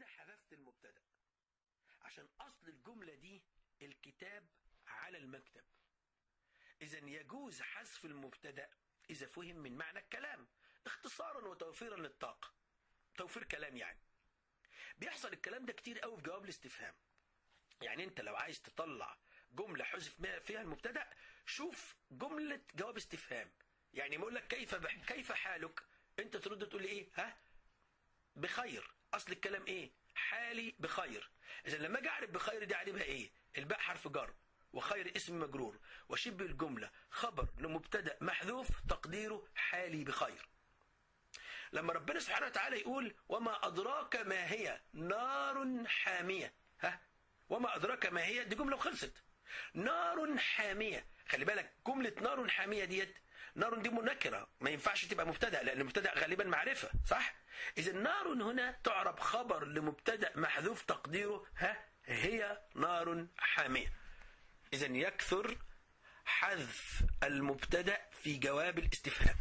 هنا حذفت المبتدا عشان اصل الجمله دي الكتاب على المكتب اذا يجوز حذف المبتدا اذا فهم من معنى الكلام اختصارا وتوفيرا للطاقه توفير كلام يعني بيحصل الكلام ده كتير قوي في جواب الاستفهام يعني انت لو عايز تطلع جمله حذف ما فيها المبتدا شوف جمله جواب استفهام يعني بقول لك كيف بح كيف حالك انت ترد تقول لي ايه ها بخير اصل الكلام ايه حالي بخير اذا لما اجي اعرف بخير دي اعرفها ايه الباء حرف جر وخير اسم مجرور وشبه الجمله خبر لمبتدا محذوف تقديره حالي بخير لما ربنا سبحانه وتعالى يقول وما أدراك ما هي نار حامية ها وما أدراك ما هي دي جملة وخلصت نار حامية خلي بالك جملة نار حامية ديت نار دي منكرة ما ينفعش تبقى مبتدأ لأن المبتدأ غالبا معرفة صح إذا نار هنا تعرب خبر لمبتدأ محذوف تقديره ها هي نار حامية إذا يكثر حذف المبتدأ في جواب الاستفهام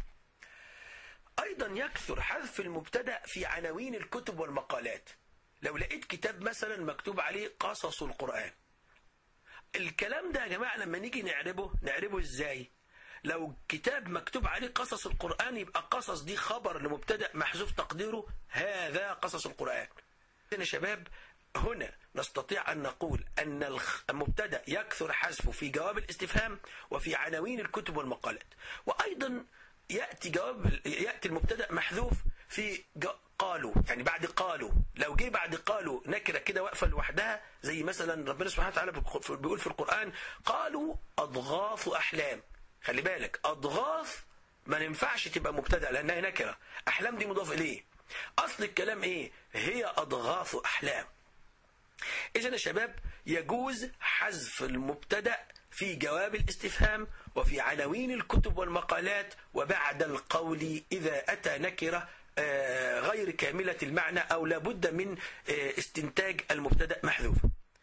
ايضا يكثر حذف المبتدا في عناوين الكتب والمقالات لو لقيت كتاب مثلا مكتوب عليه قصص القران الكلام ده يا جماعه لما نيجي نعربه نعربه ازاي لو كتاب مكتوب عليه قصص القران يبقى قصص دي خبر لمبتدا محذوف تقديره هذا قصص القران يا شباب هنا نستطيع أن نقول أن المبتدأ يكثر حذفه في جواب الاستفهام وفي عناوين الكتب والمقالات وأيضا ياتي جواب ياتي المبتدا محذوف في قالوا يعني بعد قالوا لو جه بعد قالوا نكره كده واقفه لوحدها زي مثلا ربنا سبحانه وتعالى بيقول في القران قالوا اضغاث احلام خلي بالك اضغاث ما ينفعش تبقى مبتدا لانها نكره احلام دي مضاف اليه اصل الكلام ايه هي اضغاث احلام اذا يا شباب يجوز حذف المبتدا في جواب الاستفهام وفي عناوين الكتب والمقالات وبعد القول إذا أتى نكرة غير كاملة المعنى أو لابد من استنتاج المبتدأ محذوف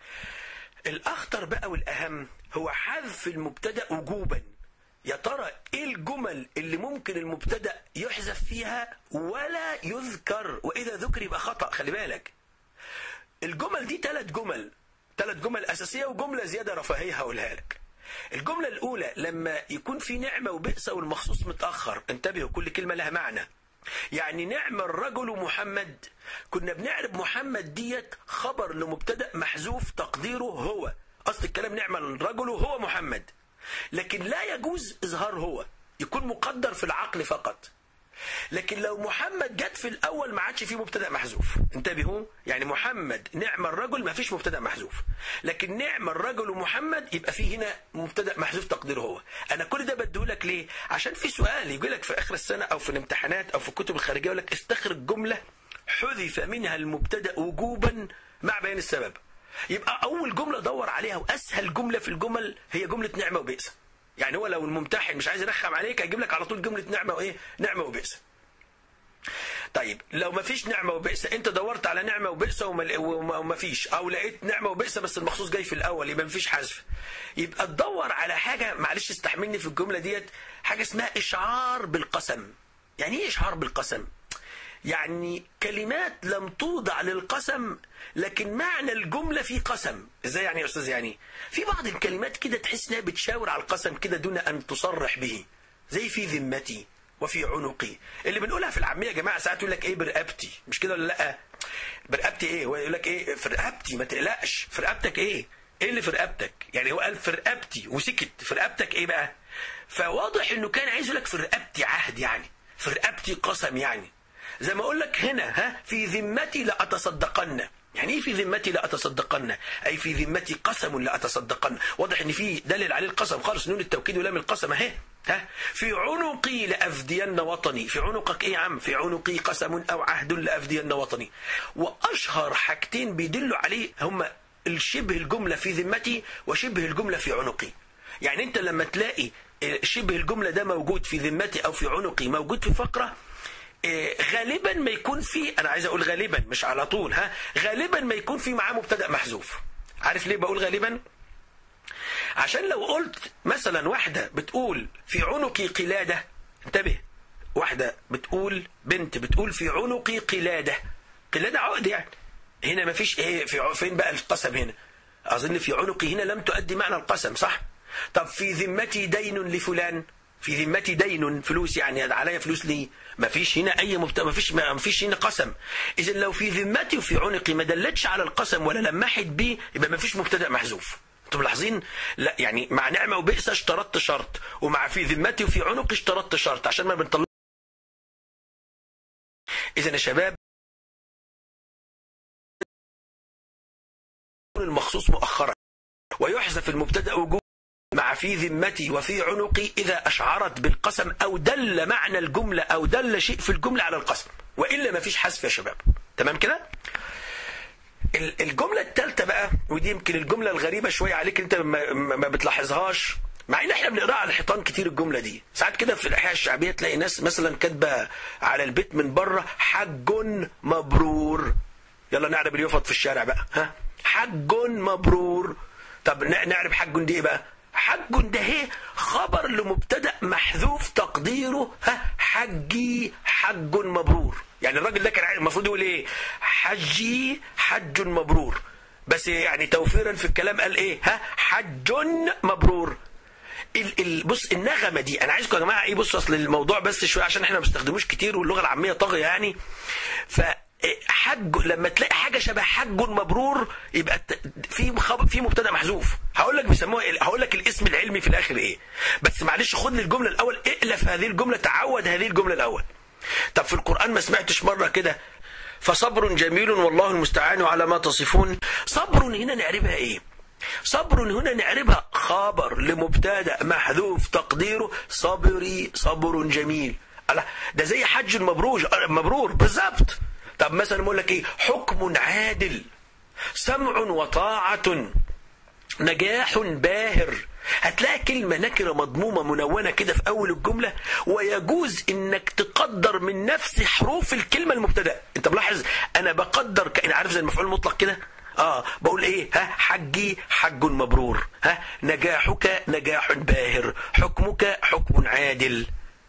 الأخطر بقى والأهم هو حذف المبتدأ وجوبا يا ترى ايه الجمل اللي ممكن المبتدا يحذف فيها ولا يذكر واذا ذكر يبقى خطا خلي بالك الجمل دي ثلاث جمل ثلاث جمل اساسيه وجمله زياده رفاهيه هقولها لك الجملة الأولى لما يكون في نعمة وبئس والمخصوص متأخر انتبهوا كل كلمة لها معنى يعني نعم الرجل محمد كنا بنعرف محمد ديت خبر لمبتدأ محذوف تقديره هو أصل الكلام نعم الرجل هو محمد لكن لا يجوز إظهار هو يكون مقدر في العقل فقط لكن لو محمد جت في الاول ما عادش فيه مبتدا محذوف انتبهوا يعني محمد نعم الرجل ما فيش مبتدا محذوف لكن نعم الرجل محمد يبقى فيه هنا مبتدا محذوف تقديره هو انا كل ده بديهولك ليه عشان في سؤال يجي لك في اخر السنه او في الامتحانات او في الكتب الخارجيه يقول لك استخرج جمله حذف منها المبتدا وجوبا مع بيان السبب يبقى اول جمله دور عليها واسهل جمله في الجمل هي جمله نعمه وبئس يعني هو لو الممتحن مش عايز يرخم عليك هيجيب لك على طول جمله نعمه وايه؟ نعمه وبئس. طيب لو ما فيش نعمه وبئس انت دورت على نعمه وبئس وما فيش او لقيت نعمه وبئس بس المخصوص جاي في الاول يبقى ما فيش حذف. يبقى تدور على حاجه معلش استحملني في الجمله ديت حاجه اسمها اشعار بالقسم. يعني ايه اشعار بالقسم؟ يعني كلمات لم توضع للقسم لكن معنى الجملة في قسم ازاي يعني يا استاذ يعني في بعض الكلمات كده تحس انها بتشاور على القسم كده دون ان تصرح به زي في ذمتي وفي عنقي اللي بنقولها في العاميه يا جماعه ساعات يقول لك ايه برقبتي مش كده ولا لا برقبتي ايه هو يقول لك ايه في رقبتي ما تقلقش في رقبتك ايه ايه اللي في رقبتك يعني هو قال في رقبتي وسكت في رقبتك ايه بقى فواضح انه كان عايز يقول لك في رقبتي عهد يعني في رقبتي قسم يعني زي ما اقول لك هنا ها في ذمتي لأتصدقن يعني ايه في ذمتي لأتصدقن اي في ذمتي قسم لأتصدقن واضح ان في دليل عليه القسم خالص نون التوكيد ولام القسم اهي ها في عنقي لأفدين وطني في عنقك ايه يا عم في عنقي قسم او عهد لأفدين وطني واشهر حاجتين بيدلوا عليه هما الشبه الجملة في ذمتي وشبه الجملة في عنقي يعني انت لما تلاقي شبه الجملة ده موجود في ذمتي او في عنقي موجود في فقرة غالبا ما يكون في انا عايز اقول غالبا مش على طول ها غالبا ما يكون في معاه مبتدا محذوف عارف ليه بقول غالبا عشان لو قلت مثلا واحده بتقول في عنقي قلاده انتبه واحده بتقول بنت بتقول في عنقي قلاده قلاده عقد يعني هنا ما فيش ايه في ع- فين بقى القسم هنا اظن في عنقي هنا لم تؤدي معنى القسم صح طب في ذمتي دين لفلان في ذمتي دين فلوس يعني عليا فلوس ليه ما فيش هنا اي مبت... ما فيش ما فيش هنا قسم اذا لو في ذمتي وفي عنقي ما دلتش على القسم ولا لمحت بيه يبقى ما فيش مبتدا محذوف انتم ملاحظين لا يعني مع نعمه وبئس اشترطت شرط ومع في ذمتي وفي عنقي اشترطت شرط عشان ما بنطلع اذا يا شباب المخصوص مؤخرا ويحذف المبتدا وجوبا مع في ذمتي وفي عنقي إذا أشعرت بالقسم أو دل معنى الجملة أو دل شيء في الجملة على القسم وإلا ما فيش حذف يا شباب تمام كده ال- الجملة الثالثة بقى ودي يمكن الجملة الغريبة شوية عليك انت ما, ما ما بتلاحظهاش مع ان احنا بنقراها على الحيطان كتير الجملة دي ساعات كده في الأحياء الشعبية تلاقي ناس مثلا كاتبة على البيت من بره حج مبرور يلا نعرب اليفط في الشارع بقى ها حج مبرور طب ن- نعرب حج دي ايه بقى حج ده هي خبر لمبتدا محذوف تقديره ها حجي حج مبرور يعني الراجل ده كان عايز- المفروض يقول ايه حجي حج مبرور بس يعني توفيرا في الكلام قال ايه ها حج مبرور ال ال بص النغمه دي انا عايزكم يا جماعه ايه بصوا اصل الموضوع بس شويه عشان احنا ما بنستخدموش كتير واللغه العاميه طاغيه يعني ف حج لما تلاقي حاجه شبه حج مبرور يبقى الت- في خبر في مبتدا محذوف هقول لك بيسموها إيه؟ هقول لك الاسم العلمي في الاخر ايه بس معلش خد لي الجمله الاول الف هذه الجمله تعود هذه الجمله الاول طب في القران ما سمعتش مره كده فصبر جميل والله المستعان على ما تصفون صبر هنا نعربها ايه صبر هنا نعربها خبر لمبتدا محذوف تقديره صبري صبر جميل الله ده زي حج مبرور مبرور بالظبط طب مثلا بقول لك ايه حكم عادل سمع وطاعة نجاح باهر هتلاقي كلمة نكرة مضمومة منونة كده في أول الجملة ويجوز إنك تقدر من نفس حروف الكلمة المبتدأ أنت ملاحظ أنا بقدر كأن عارف زي المفعول المطلق كده اه بقول ايه ها حجي حج مبرور ها نجاحك نجاح باهر حكمك حكم عادل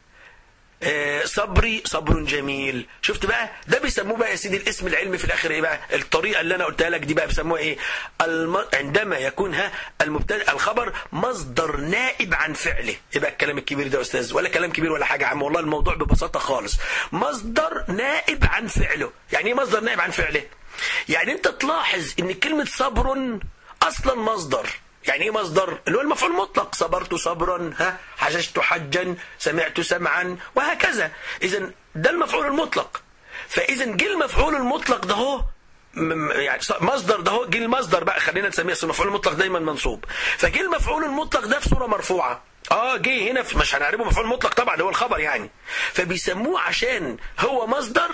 آه، صبري صبر جميل شفت بقى ده بيسموه بقى يا سيدي الاسم العلمي في الاخر ايه بقى الطريقه اللي انا قلتها لك دي بقى بيسموها ايه الم... عندما يكون ها المبتدا الخبر مصدر نائب عن فعله ايه بقى الكلام الكبير ده يا استاذ ولا كلام كبير ولا حاجه يا عم والله الموضوع ببساطه خالص مصدر نائب عن فعله يعني ايه مصدر نائب عن فعله يعني انت تلاحظ ان كلمه صبر اصلا مصدر يعني ايه مصدر اللي هو المفعول المطلق صبرت صبرا ها حججت حجا سمعت سمعا وهكذا اذا ده المفعول المطلق فاذا جه المفعول المطلق ده هو م- يعني ص- مصدر ده هو جه المصدر بقى خلينا نسميه أصل المفعول المطلق دايما منصوب فجه المفعول المطلق ده في صوره مرفوعه اه جه هنا في مش هنعربه مفعول مطلق طبعا هو الخبر يعني فبيسموه عشان هو مصدر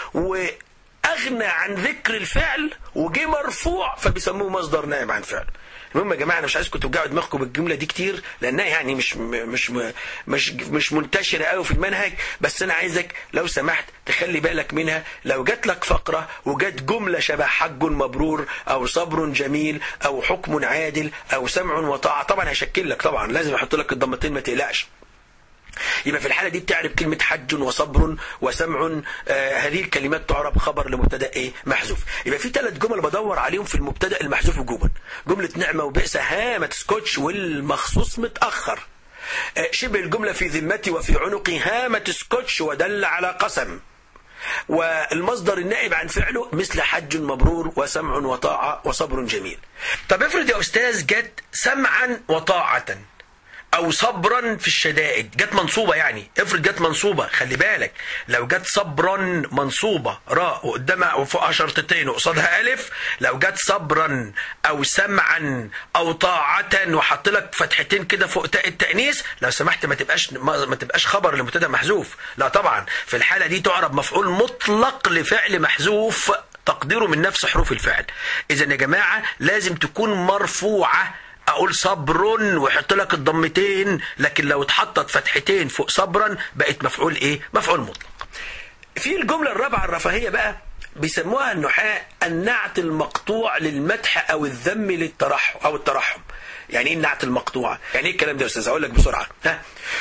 واغنى عن ذكر الفعل وجه مرفوع فبيسموه مصدر نائب عن فعل المهم يا جماعه انا مش عايزكم توجعوا دماغكم بالجمله دي كتير لانها يعني مش مش مش مش منتشره قوي في المنهج بس انا عايزك لو سمحت تخلي بالك منها لو جات لك فقره وجات جمله شبه حج مبرور او صبر جميل او حكم عادل او سمع وطاعه طبعا هيشكل لك طبعا لازم احط لك الضمتين ما تقلقش يبقى في الحالة دي بتعرف كلمة حج وصبر وسمع آه هذه الكلمات تعرب خبر لمبتدا ايه محذوف يبقى في ثلاث جمل بدور عليهم في المبتدا المحذوف وجوبا جملة نعمة وبئس ها ما تسكتش والمخصوص متأخر آه شبه الجملة في ذمتي وفي عنقي ها ما تسكتش ودل على قسم والمصدر النائب عن فعله مثل حج مبرور وسمع وطاعة وصبر جميل طب افرض يا أستاذ جت سمعا وطاعة او صبرا في الشدائد جت منصوبه يعني افرض جت منصوبه خلي بالك لو جت صبرا منصوبه راء وقدامها وفوقها شرطتين وقصادها الف لو جت صبرا او سمعا او طاعه وحط لك فتحتين كده فوق تاء التانيث لو سمحت ما تبقاش ما ما تبقاش خبر لمبتدا محذوف لا طبعا في الحاله دي تعرب مفعول مطلق لفعل محذوف تقديره من نفس حروف الفعل اذا يا جماعه لازم تكون مرفوعه اقول صبر ويحط لك الضمتين لكن لو اتحطت فتحتين فوق صبرا بقت مفعول ايه مفعول مطلق في الجملة الرابعة الرفاهية بقى بيسموها النحاة النعت المقطوع للمدح او الذم للترحم او الترحم يعني ايه النعت المقطوع يعني ايه الكلام ده يا استاذ اقول لك بسرعة ها أقدر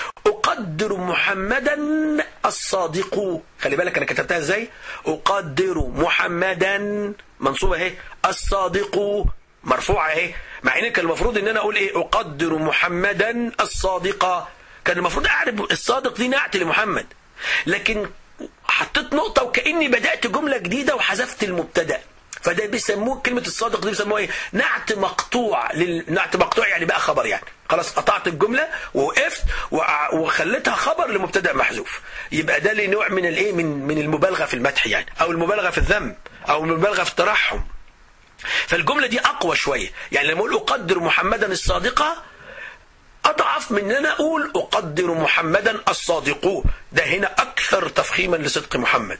أقدر محمدا الصادق خلي بالك أنا كتبتها إزاي أقدر محمدا منصوبة اهي الصادق مرفوعة اهي مع ان كان المفروض ان انا اقول ايه اقدر محمدا الصادق كان المفروض اعرف الصادق دي نعت لمحمد لكن حطيت نقطة وكأني بدأت جملة جديدة وحذفت المبتدأ فده بيسموه كلمة الصادق دي بيسموها ايه؟ نعت مقطوع لل... نعت مقطوع يعني بقى خبر يعني خلاص قطعت الجملة ووقفت وع- وخليتها خبر لمبتدأ محذوف يبقى ده ليه نوع من الايه من من المبالغة في المدح يعني او المبالغة في الذم او المبالغة في الترحم فالجملة دي أقوى شوية يعني لما أقول أقدر محمدا الصادقة أضعف من أن أنا أقول أقدر محمدا الصادق ده هنا أكثر تفخيما لصدق محمد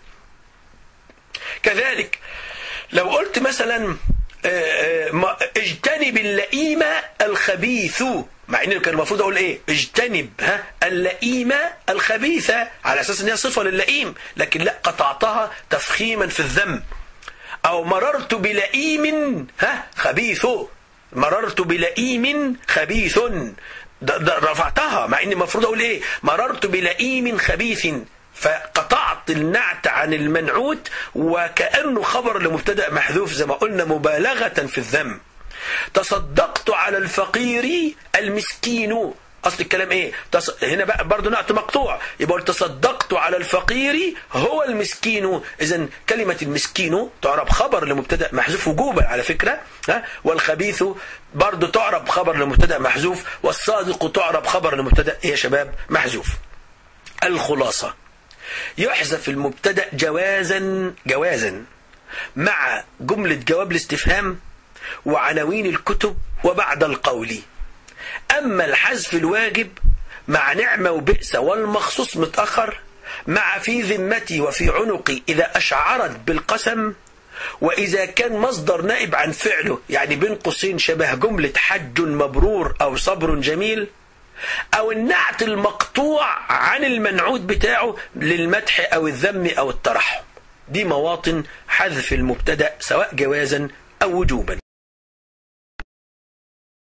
كذلك لو قلت مثلا آه، آه، ما- اجتنب اللئيم الخبيث مع ان كان المفروض اقول ايه اجتنب ها اللئيم الخبيث على اساس ان هي صفه للئيم لكن لا قطعتها تفخيما في الذم أو مررت بلئيم ها خبيث مررت بلئيم خبيث ده ده رفعتها مع اني المفروض اقول ايه مررت بلئيم خبيث فقطعت النعت عن المنعوت وكأنه خبر لمبتدأ محذوف زي ما قلنا مبالغة في الذم تصدقت على الفقير المسكين اصل الكلام ايه تص... هنا بقى برضه نقط مقطوع يبقى قلت تصدقت على الفقير هو المسكين اذا كلمه المسكين تعرب خبر لمبتدا محذوف وجوبا على فكره ها والخبيث برضه تعرب خبر لمبتدا محذوف والصادق تعرب خبر لمبتدا إيه يا شباب محذوف الخلاصه يحذف المبتدا جوازا جوازا مع جمله جواب الاستفهام وعناوين الكتب وبعد القول أما الحذف الواجب مع نعمة وبئس والمخصوص متأخر مع في ذمتي وفي عنقي إذا أشعرت بالقسم وإذا كان مصدر نائب عن فعله يعني بين قوسين شبه جملة حج مبرور أو صبر جميل أو النعت المقطوع عن المنعوت بتاعه للمدح أو الذم أو الترحم دي مواطن حذف المبتدأ سواء جوازا أو وجوبا